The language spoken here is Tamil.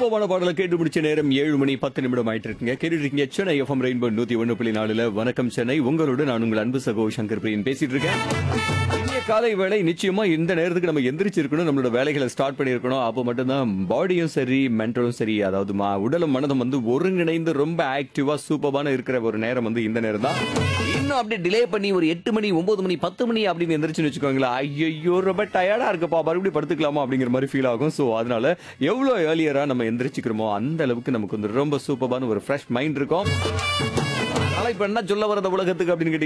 சூப்பரான பாடலை கேட்டு முடிச்ச நேரம் ஏழு மணி பத்து நிமிடம் ஆயிட்டு இருக்குங்க கேட்டுட்டு இருக்கீங்க சென்னை எஃப்எம் ரெயின்போ நூத்தி ஒண்ணு புள்ளி நாலுல வணக்கம் சென்னை உங்களோட நான் உங்கள் அன்பு சகோ சங்கர் பிரியன் பேசிட்டு இருக்கேன் இனிய காலை வேலை நிச்சயமா இந்த நேரத்துக்கு நம்ம எந்திரிச்சிருக்கணும் நம்மளோட வேலைகளை ஸ்டார்ட் பண்ணியிருக்கணும் அப்போ மட்டும்தான் பாடியும் சரி மென்டலும் சரி அதாவது மா- உடலும் மனதும் வந்து ஒருங்கிணைந்து ரொம்ப ஆக்டிவா சூப்பரான இருக்கிற ஒரு நேரம் வந்து இந்த நேரம் தான் இன்னும் அப்படியே டிலே பண்ணி ஒரு எட்டு மணி ஒன்பது மணி பத்து மணி அப்படின்னு எந்திரிச்சுன்னு வச்சுக்கோங்களேன் ஐயோ ரொம்ப டயர்டா இருக்குப்பா மறுபடியும் படுத்துக்கலாமா அப்படிங்கிற மாதிரி ஃபீல் ஆகும் ஸோ அதனால எவ்வளோ ஏர்லியரா நம்ம எந்திரிச்சுக்கிறோமோ அந்த அளவுக்கு நமக்கு வந்து ரொம்ப சூப்பரான ஒரு ஃப்ரெஷ் மைண்ட் இருக்கும் அதனால இப்ப என்ன சொல்ல வரத உலகத்துக்கு அப்படின்னு கேட்டீங்கன்னா